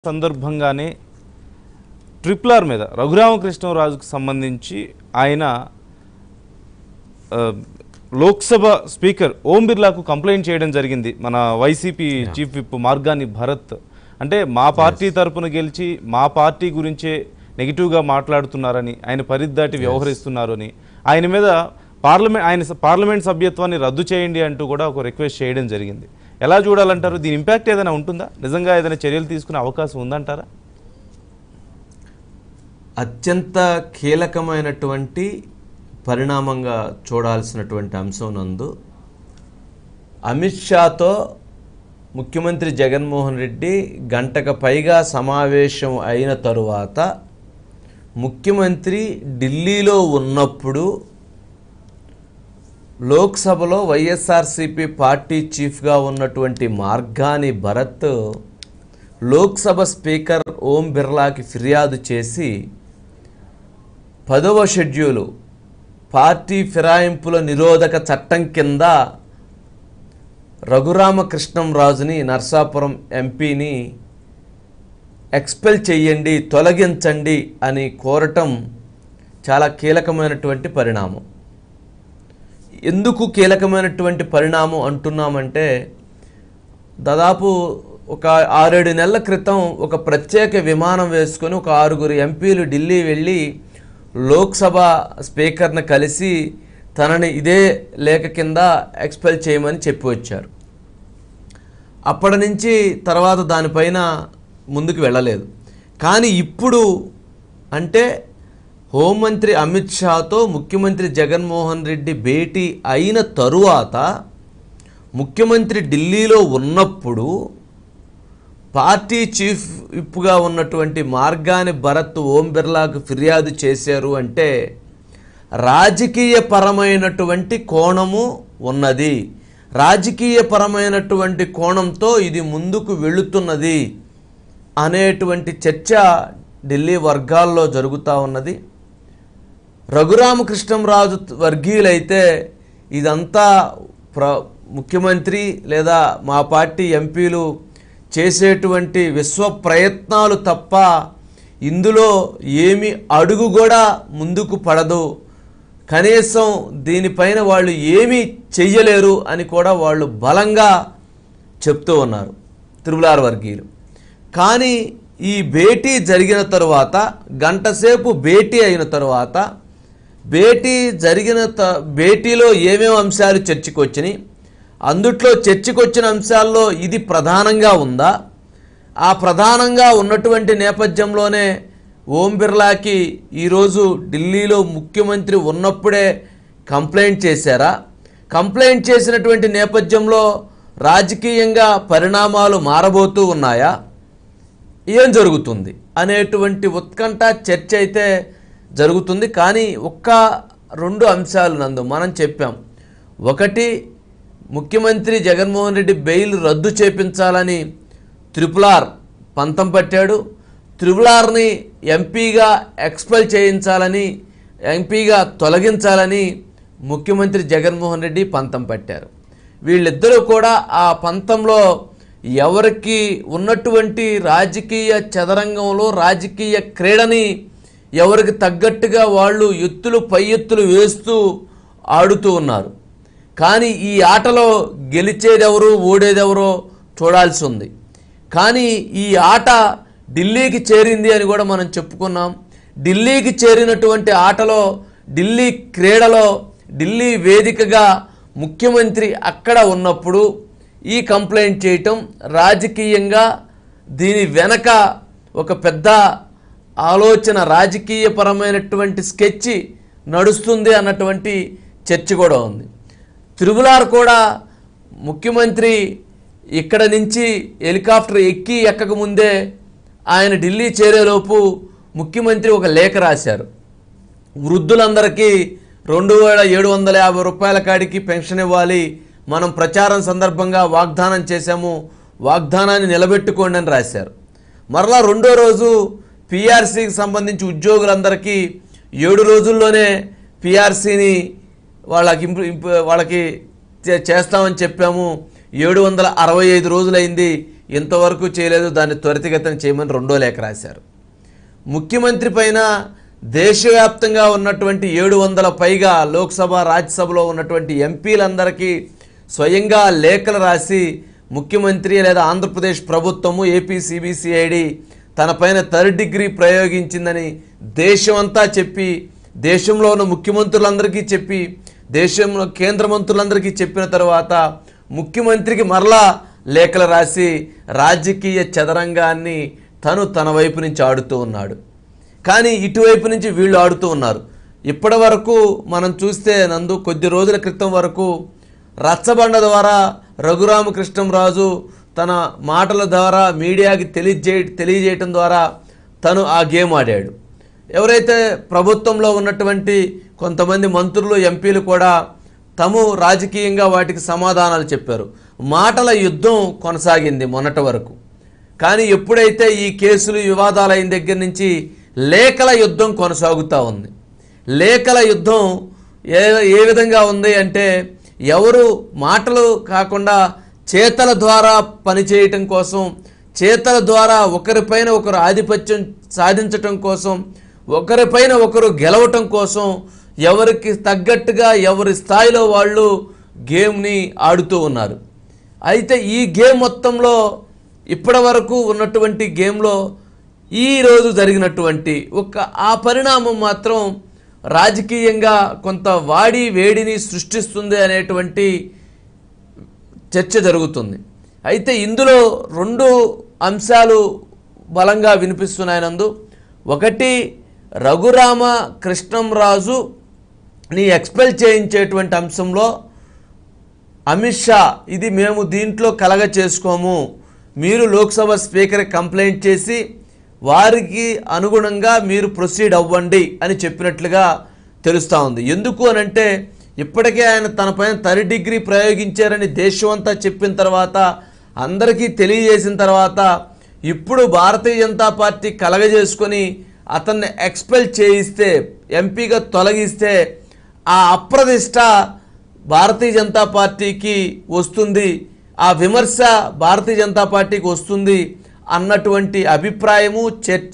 సందర్భంగానే triple R మీద రఘురామకృష్ణరాజుకు సంబంధించి ఆయన ఆ, లోక్సభ స్పీకర్ ఓం బిర్లాకు కంప్లైంట్ చేయడం జరిగింది మన YCP chief whip Margani Bharat అంటే మా పార్టీ తరపున గెలిచి మా పార్టీ గురించే నెగిటివ్గా మాట్లాడుతున్నారని ఆయన పరిద్దాటి వ్యవహరిస్తున్నారు అని ఆయన మీద పార్లమెంట్ ఆయన స- పార్లమెంట్ సభ్యత్వాన్ని రద్దు చేయండి అంటూ కూడా ఒక రిక్వెస్ట్ చేయడం జరిగింది ఎలా చూడాలంటారు దీని ఇంపాక్ట్ ఏదైనా ఉంటుందా నిజంగా ఏదైనా చర్యలు తీసుకునే అవకాశం ఉందంటారా అత్యంత కీలకమైనటువంటి పరిణామంగా చూడాల్సినటువంటి అంశం నందు అమిత్ షాతో ముఖ్యమంత్రి జగన్మోహన్ రెడ్డి గంటకు పైగా సమావేశం అయిన తరువాత ముఖ్యమంత్రి ఢిల్లీలో ఉన్నప్పుడు లోక్సభలో వైఎస్ఆర్సీపీ పార్టీ చీఫ్గా ఉన్నటువంటి మార్గాని భరత్ లోక్సభ స్పీకర్ ఓం బిర్లాకి ఫిర్యాదు చేసి పదవ షెడ్యూలు పార్టీ ఫిరాయింపుల నిరోధక చట్టం కింద రఘురామకృష్ణంరాజుని నర్సాపురం ఎంపీని ఎక్స్పెల్ చెయ్యండి తొలగించండి అని కోరటం చాలా కీలకమైనటువంటి పరిణామం ఎందుకు కీలకమైనటువంటి పరిణామం అంటున్నామంటే దాదాపు ఒక ఆరేడు నెలల క్రితం ఒక ప్రత్యేక విమానం వేసుకొని ఒక ఆరుగురు ఎంపీలు ఢిల్లీ వెళ్ళి లోక్సభ స్పీకర్ని కలిసి తనని ఇదే లేఖ కింద ఎక్స్పెల్ చేయమని చెప్పి వచ్చారు అప్పటి నుంచి తర్వాత దానిపైన ముందుకు వెళ్ళలేదు కానీ ఇప్పుడు అంటే హోంమంత్రి అమిత్ షాతో ముఖ్యమంత్రి జగన్మోహన్ రెడ్డి భేటీ అయిన తరువాత ముఖ్యమంత్రి ఢిల్లీలో ఉన్నప్పుడు పార్టీ చీఫ్ విప్గా ఉన్నటువంటి మార్గాని భరత్ ఓం బిర్లాకు ఫిర్యాదు చేశారు అంటే రాజకీయపరమైనటువంటి కోణము ఉన్నది రాజకీయపరమైనటువంటి కోణంతో ఇది ముందుకు వెళుతున్నది అనేటువంటి చర్చ ఢిల్లీ వర్గాల్లో జరుగుతూ ఉన్నది రఘురామకృష్ణంరాజు వర్గీయులైతే ఇదంతా ప్ర ముఖ్యమంత్రి లేదా మా పార్టీ ఎంపీలు చేసేటువంటి విశ్వ ప్రయత్నాలు తప్ప ఇందులో ఏమి అడుగు కూడా ముందుకు పడదు కనీసం దీనిపైన వాళ్ళు ఏమీ చెయ్యలేరు అని కూడా వాళ్ళు బలంగా చెప్తూ ఉన్నారు త్రిపులార్ వర్గీయులు కానీ ఈ భేటీ జరిగిన తరువాత గంటసేపు భేటీ అయిన తరువాత భేటీ జరిగిన త భేటీలో ఏమేమి అంశాలు చర్చకు వచ్చినాయి అందుట్లో చర్చకొచ్చిన అంశాల్లో ఇది ప్రధానంగా ఉందా ఆ ప్రధానంగా ఉన్నటువంటి నేపథ్యంలోనే ఓం బిర్లాకి ఈరోజు ఢిల్లీలో ముఖ్యమంత్రి ఉన్నప్పుడే కంప్లైంట్ చేశారా కంప్లైంట్ చేసినటువంటి నేపథ్యంలో రాజకీయంగా పరిణామాలు మారబోతూ ఉన్నాయా ఏం జరుగుతుంది అనేటువంటి ఉత్కంఠ చర్చ అయితే జరుగుతుంది కానీ ఒక్క రెండు అంశాలు నందు మనం చెప్పాం ఒకటి ముఖ్యమంత్రి జగన్మోహన్ రెడ్డి బెయిల్ రద్దు చేపించాలని త్రిపులార్ పంతం పట్టాడు త్రిపులార్ని ఎంపీగా ఎక్స్పెల్ చేయించాలని ఎంపీగా తొలగించాలని ముఖ్యమంత్రి జగన్మోహన్ రెడ్డి పంతం పట్టారు వీళ్ళిద్దరూ కూడా ఆ పంతంలో ఎవరికి ఉన్నటువంటి రాజకీయ చదరంగంలో రాజకీయ క్రీడని ఎవరికి తగ్గట్టుగా వాళ్ళు ఎత్తులు పై ఎత్తులు వేస్తూ ఆడుతూ ఉన్నారు కానీ ఈ ఆటలో గెలిచేదెవరు ఓడేదెవరో చూడాల్సి ఉంది కానీ ఈ ఆట ఢిల్లీకి చేరింది అని కూడా మనం చెప్పుకున్నాం ఢిల్లీకి చేరినటువంటి ఆటలో ఢిల్లీ క్రీడలో ఢిల్లీ వేదికగా ముఖ్యమంత్రి అక్కడ ఉన్నప్పుడు ఈ కంప్లైంట్ చేయటం రాజకీయంగా దీని వెనక ఒక పెద్ద ఆలోచన రాజకీయపరమైనటువంటి స్కెచ్ నడుస్తుంది అన్నటువంటి చర్చ కూడా ఉంది త్రిపులార్ కూడా ముఖ్యమంత్రి ఇక్కడ నుంచి హెలికాప్టర్ ఎక్కి ఎక్కక ముందే ఆయన ఢిల్లీ చేరేలోపు ముఖ్యమంత్రి ఒక లేఖ రాశారు వృద్ధులందరికీ రెండు వేల ఏడు వందల యాభై రూపాయల కాడికి పెన్షన్ ఇవ్వాలి మనం ప్రచారం సందర్భంగా వాగ్దానం చేశాము వాగ్దానాన్ని నిలబెట్టుకోండి అని రాశారు మరలా రెండో రోజు పిఆర్సీకి సంబంధించి ఉద్యోగులందరికీ ఏడు రోజుల్లోనే పిఆర్సీని వాళ్ళకి ఇంప్రూ ఇంప్ వాళ్ళకి చే- చేస్తామని చెప్పాము ఏడు వందల అరవై ఐదు రోజులైంది ఇంతవరకు చేయలేదు దాన్ని త్వరితగతిన చేయమని రెండో లేఖ రాశారు ముఖ్యమంత్రి పైన దేశవ్యాప్తంగా ఉన్నటువంటి ఏడు వందల పైగా లోక్సభ రాజ్యసభలో ఉన్నటువంటి ఎంపీలందరికీ స్వయంగా లేఖలు రాసి ముఖ్యమంత్రి లేదా ఆంధ్రప్రదేశ్ ప్రభుత్వము ఏపీ సిబిసిఐడి తన పైన థర్డ్ డిగ్రీ ప్రయోగించిందని దేశమంతా చెప్పి దేశంలో ఉన్న ముఖ్యమంత్రులందరికీ చెప్పి దేశంలో కేంద్ర మంత్రులందరికీ చెప్పిన తర్వాత ముఖ్యమంత్రికి మరలా లేఖలు రాసి రాజకీయ చదరంగాన్ని తను తన వైపు నుంచి ఆడుతూ ఉన్నాడు కానీ ఇటువైపు నుంచి వీళ్ళు ఆడుతూ ఉన్నారు ఇప్పటి వరకు మనం చూస్తే నందు కొద్ది రోజుల క్రితం వరకు రచ్చబండ ద్వారా రఘురామకృష్ణంరాజు తన మాటల ద్వారా మీడియాకి తెలియజే తెలియజేయటం ద్వారా తను ఆ గేమ్ ఆడాడు ఎవరైతే ప్రభుత్వంలో ఉన్నటువంటి కొంతమంది మంత్రులు ఎంపీలు కూడా తాము రాజకీయంగా వాటికి సమాధానాలు చెప్పారు మాటల యుద్ధం కొనసాగింది మొన్నటి వరకు కానీ ఎప్పుడైతే ఈ కేసులు వివాదాలు అయిన దగ్గర నుంచి లేఖల యుద్ధం కొనసాగుతూ ఉంది లేఖల యుద్ధం ఏ ఏ విధంగా ఉంది అంటే ఎవరు మాటలు కాకుండా చేతల ద్వారా పనిచేయటం కోసం చేతల ద్వారా ఒకరిపైన ఒకరు ఆధిపత్యం సాధించటం కోసం ఒకరిపైన ఒకరు గెలవటం కోసం ఎవరికి తగ్గట్టుగా ఎవరి స్థాయిలో వాళ్ళు గేమ్ని ఆడుతూ ఉన్నారు అయితే ఈ గేమ్ మొత్తంలో ఇప్పటి వరకు ఉన్నటువంటి గేమ్లో ఈ రోజు జరిగినటువంటి ఒక ఆ పరిణామం మాత్రం రాజకీయంగా కొంత వాడి వేడిని సృష్టిస్తుంది అనేటువంటి చర్చ జరుగుతుంది అయితే ఇందులో రెండు అంశాలు బలంగా వినిపిస్తున్నాయి నందు ఒకటి రఘురామ కృష్ణంరాజు ని ఎక్స్పెల్ చేయించేటువంటి అంశంలో అమిత్ షా ఇది మేము దీంట్లో కలగ చేసుకోము మీరు లోక్సభ స్పీకర్ కంప్లైంట్ చేసి వారికి అనుగుణంగా మీరు ప్రొసీడ్ అవ్వండి అని చెప్పినట్లుగా తెలుస్తూ ఉంది ఎందుకు అని అంటే ఇప్పటికే ఆయన తన పైన థర్డ్ డిగ్రీ ప్రయోగించారని దేశమంతా చెప్పిన తర్వాత అందరికీ తెలియజేసిన తర్వాత ఇప్పుడు భారతీయ జనతా పార్టీ కలగజేసుకొని అతన్ని ఎక్స్పెల్ చేయిస్తే ఎంపీగా తొలగిస్తే ఆ అప్రదిష్ట భారతీయ జనతా పార్టీకి వస్తుంది ఆ విమర్శ భారతీయ జనతా పార్టీకి వస్తుంది అన్నటువంటి అభిప్రాయము చర్చ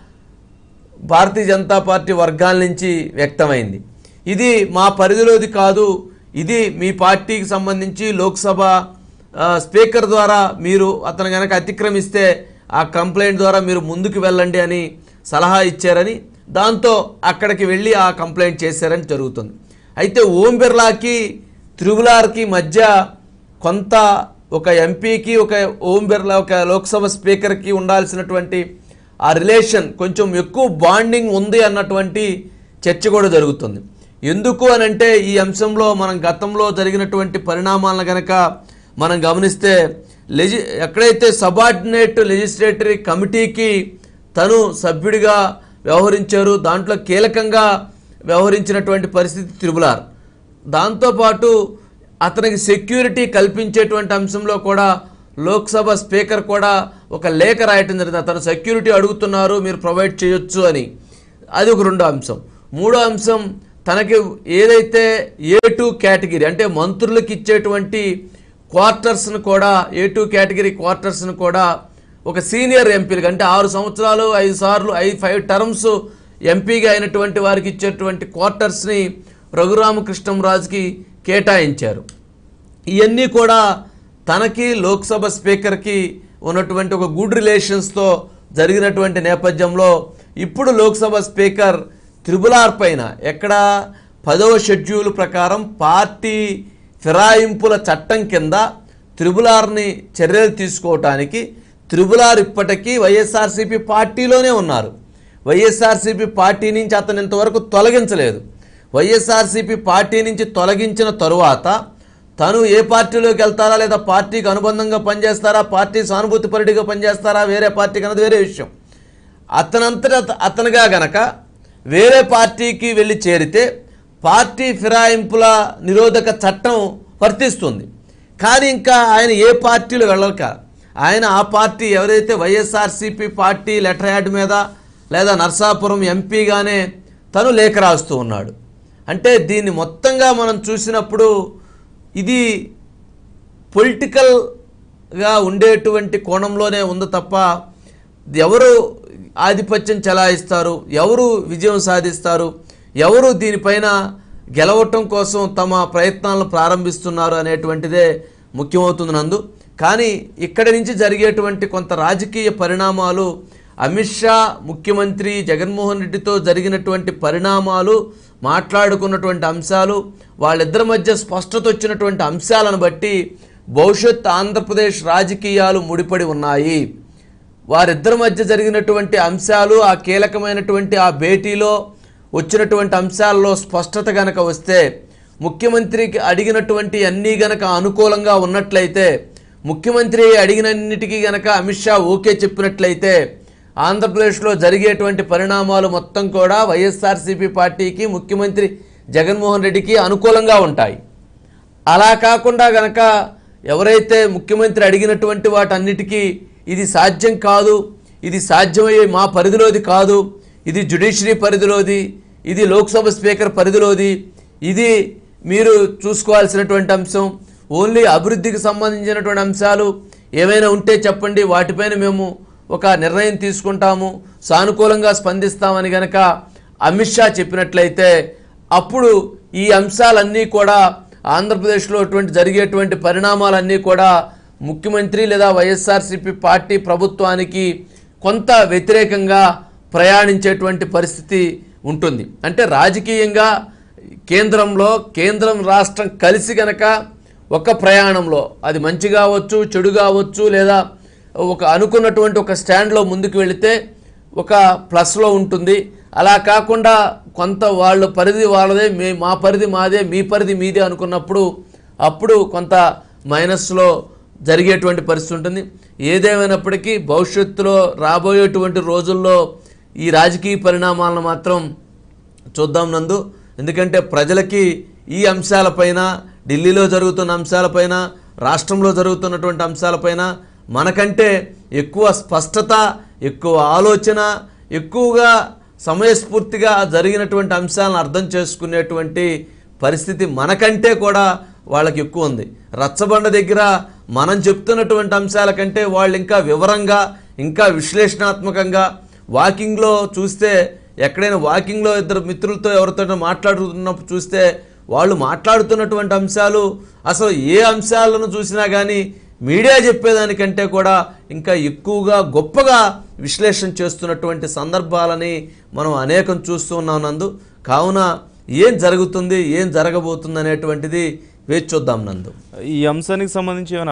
భారతీయ జనతా పార్టీ వర్గాల నుంచి వ్యక్తమైంది ఇది మా పరిధిలోది కాదు ఇది మీ పార్టీకి సంబంధించి లోక్సభ ఆ, స్పీకర్ ద్వారా మీరు అతను కనుక అతిక్రమిస్తే ఆ కంప్లైంట్ ద్వారా మీరు ముందుకు వెళ్ళండి అని సలహా ఇచ్చారని దాంతో అక్కడికి వెళ్ళి ఆ కంప్లైంట్ చేశారని జరుగుతుంది అయితే ఓం బిర్లాకి త్రిబులార్కి మధ్య కొంత ఒక ఎంపీకి ఒక ఓం బిర్లా ఒక లోక్సభ స్పీకర్కి ఉండాల్సినటువంటి ఆ రిలేషన్ కొంచెం ఎక్కువ బాండింగ్ ఉంది అన్నటువంటి చర్చ కూడా జరుగుతుంది ఎందుకు అని అంటే ఈ అంశంలో మనం గతంలో జరిగినటువంటి పరిణామాలను గనక మనం గమనిస్తే లెజి ఎక్కడైతే సబార్డినేట్ లెజిస్లేటరీ కమిటీకి తను సభ్యుడిగా వ్యవహరించారు దాంట్లో కీలకంగా వ్యవహరించినటువంటి పరిస్థితి త్రిబులార్ దాంతోపాటు అతనికి సెక్యూరిటీ కల్పించేటువంటి అంశంలో కూడా లోక్సభ స్పీకర్ కూడా ఒక లేఖ రాయటం జరిగింది అతను సెక్యూరిటీ అడుగుతున్నారు మీరు ప్రొవైడ్ చేయొచ్చు అని అది ఒక రెండో అంశం మూడో అంశం తనకి ఏదైతే ఏ టూ కేటగిరీ అంటే మంత్రులకు ఇచ్చేటువంటి క్వార్టర్స్ను కూడా ఏ టూ కేటగిరీ క్వార్టర్స్ను కూడా ఒక సీనియర్ ఎంపీలకు అంటే ఆరు సంవత్సరాలు ఐదు సార్లు ఐదు ఫైవ్ టర్మ్స్ ఎంపీగా అయినటువంటి వారికి ఇచ్చేటువంటి క్వార్టర్స్ని రఘురామకృష్ణంరాజుకి కేటాయించారు ఇవన్నీ కూడా తనకి లోక్సభ స్పీకర్కి ఉన్నటువంటి ఒక గుడ్ రిలేషన్స్తో జరిగినటువంటి నేపథ్యంలో ఇప్పుడు లోక్సభ స్పీకర్ త్రిబులార్ పైన ఎక్కడ పదవ షెడ్యూల్ ప్రకారం పార్టీ ఫిరాయింపుల చట్టం కింద త్రిబులార్ని చర్యలు తీసుకోవటానికి త్రిబులార్ ఇప్పటికీ వైఎస్ఆర్సీపీ పార్టీలోనే ఉన్నారు వైఎస్ఆర్సీపీ పార్టీ నుంచి అతను ఇంతవరకు తొలగించలేదు వైఎస్ఆర్సీపీ పార్టీ నుంచి తొలగించిన తరువాత తను ఏ పార్టీలోకి వెళ్తారా లేదా పార్టీకి అనుబంధంగా పనిచేస్తారా పార్టీ సానుభూతిపరుడిగా పనిచేస్తారా వేరే పార్టీకి అన్నది వేరే విషయం అతనంతట అత- అతనుగా గనక వేరే పార్టీకి వెళ్ళి చేరితే పార్టీ ఫిరాయింపుల నిరోధక చట్టం వర్తిస్తుంది కానీ ఇంకా ఆయన ఏ పార్టీలో వెళ్ళక ఆయన ఆ పార్టీ ఎవరైతే వైఎస్ఆర్సీపీ పార్టీ లెటర్ యాడ్ మీద లేదా నర్సాపురం ఎంపీగానే తను లేఖ రాస్తూ ఉన్నాడు అంటే దీన్ని మొత్తంగా మనం చూసినప్పుడు ఇది పొలిటికల్ గా ఉండేటువంటి కోణంలోనే ఉంది తప్ప ఎవరు ఆధిపత్యం చెలాయిస్తారు ఎవరు విజయం సాధిస్తారు ఎవరు దీనిపైన గెలవటం కోసం తమ ప్రయత్నాలను ప్రారంభిస్తున్నారు అనేటువంటిదే ముఖ్యమవుతుంది నందు కానీ ఇక్కడి నుంచి జరిగేటువంటి కొంత రాజకీయ పరిణామాలు అమిత్ షా ముఖ్యమంత్రి జగన్మోహన్ రెడ్డితో జరిగినటువంటి పరిణామాలు మాట్లాడుకున్నటువంటి అంశాలు వాళ్ళిద్దరి మధ్య స్పష్టత వచ్చినటువంటి అంశాలను బట్టి భవిష్యత్ ఆంధ్రప్రదేశ్ రాజకీయాలు ముడిపడి ఉన్నాయి వారిద్దరి మధ్య జరిగినటువంటి అంశాలు ఆ కీలకమైనటువంటి ఆ భేటీలో వచ్చినటువంటి అంశాల్లో స్పష్టత గనక వస్తే ముఖ్యమంత్రికి అడిగినటువంటి అన్నీ గనక అనుకూలంగా ఉన్నట్లయితే ముఖ్యమంత్రి అడిగినన్నిటికీ గనక అమిత్ షా ఓకే చెప్పినట్లయితే ఆంధ్రప్రదేశ్లో జరిగేటువంటి పరిణామాలు మొత్తం కూడా వైఎస్ఆర్సీపీ పార్టీకి ముఖ్యమంత్రి జగన్మోహన్ రెడ్డికి అనుకూలంగా ఉంటాయి అలా కాకుండా గనక ఎవరైతే ముఖ్యమంత్రి అడిగినటువంటి వాటన్నిటికీ ఇది సాధ్యం కాదు ఇది సాధ్యమయ్యే మా పరిధిలోది కాదు ఇది జ్యుడిషియరీ పరిధిలోది ఇది లోక్సభ స్పీకర్ పరిధిలోది ఇది మీరు చూసుకోవాల్సినటువంటి అంశం ఓన్లీ అభివృద్ధికి సంబంధించినటువంటి అంశాలు ఏమైనా ఉంటే చెప్పండి వాటిపైన మేము ఒక నిర్ణయం తీసుకుంటాము సానుకూలంగా స్పందిస్తామని గనక అమిత్ షా చెప్పినట్లయితే అప్పుడు ఈ అంశాలన్నీ కూడా ఆంధ్రప్రదేశ్లో అటువంటి జరిగేటువంటి పరిణామాలన్నీ కూడా ముఖ్యమంత్రి లేదా వైఎస్ఆర్సీపీ పార్టీ ప్రభుత్వానికి కొంత వ్యతిరేకంగా ప్రయాణించేటువంటి పరిస్థితి ఉంటుంది అంటే రాజకీయంగా కేంద్రంలో కేంద్రం రాష్ట్రం కలిసి గనక ఒక ప్రయాణంలో అది మంచి కావచ్చు చెడు కావచ్చు లేదా ఒక అనుకున్నటువంటి ఒక స్టాండ్లో ముందుకు వెళితే ఒక ప్లస్లో ఉంటుంది అలా కాకుండా కొంత వాళ్ళ పరిధి వాళ్ళదే మే మా పరిధి మాదే మీ పరిధి మీదే అనుకున్నప్పుడు అప్పుడు కొంత మైనస్లో జరిగేటువంటి పరిస్థితి ఉంటుంది ఏదేమైనప్పటికీ భవిష్యత్తులో రాబోయేటువంటి రోజుల్లో ఈ రాజకీయ పరిణామాలను మాత్రం చూద్దాం నందు ఎందుకంటే ప్రజలకి ఈ అంశాలపైన ఢిల్లీలో జరుగుతున్న అంశాలపైన రాష్ట్రంలో జరుగుతున్నటువంటి అంశాలపైన మనకంటే ఎక్కువ స్పష్టత ఎక్కువ ఆలోచన ఎక్కువగా సమయస్ఫూర్తిగా జరిగినటువంటి అంశాలను అర్థం చేసుకునేటువంటి పరిస్థితి మనకంటే కూడా వాళ్ళకి ఎక్కువ ఉంది రచ్చబండ దగ్గర మనం చెప్తున్నటువంటి అంశాల కంటే వాళ్ళు ఇంకా వివరంగా ఇంకా విశ్లేషణాత్మకంగా వాకింగ్లో చూస్తే ఎక్కడైనా వాకింగ్లో ఇద్దరు మిత్రులతో ఎవరితో మాట్లాడుతున్నప్పుడు చూస్తే వాళ్ళు మాట్లాడుతున్నటువంటి అంశాలు అసలు ఏ అంశాలను చూసినా కానీ మీడియా చెప్పేదానికంటే కూడా ఇంకా ఎక్కువగా గొప్పగా విశ్లేషణ చేస్తున్నటువంటి సందర్భాలని మనం అనేకం చూస్తూ ఉన్నాం నందు కావున ఏం జరుగుతుంది ఏం జరగబోతుంది అనేటువంటిది వేచి చూద్దాం నందు ఈ అంశానికి సంబంధించి ఏమైనా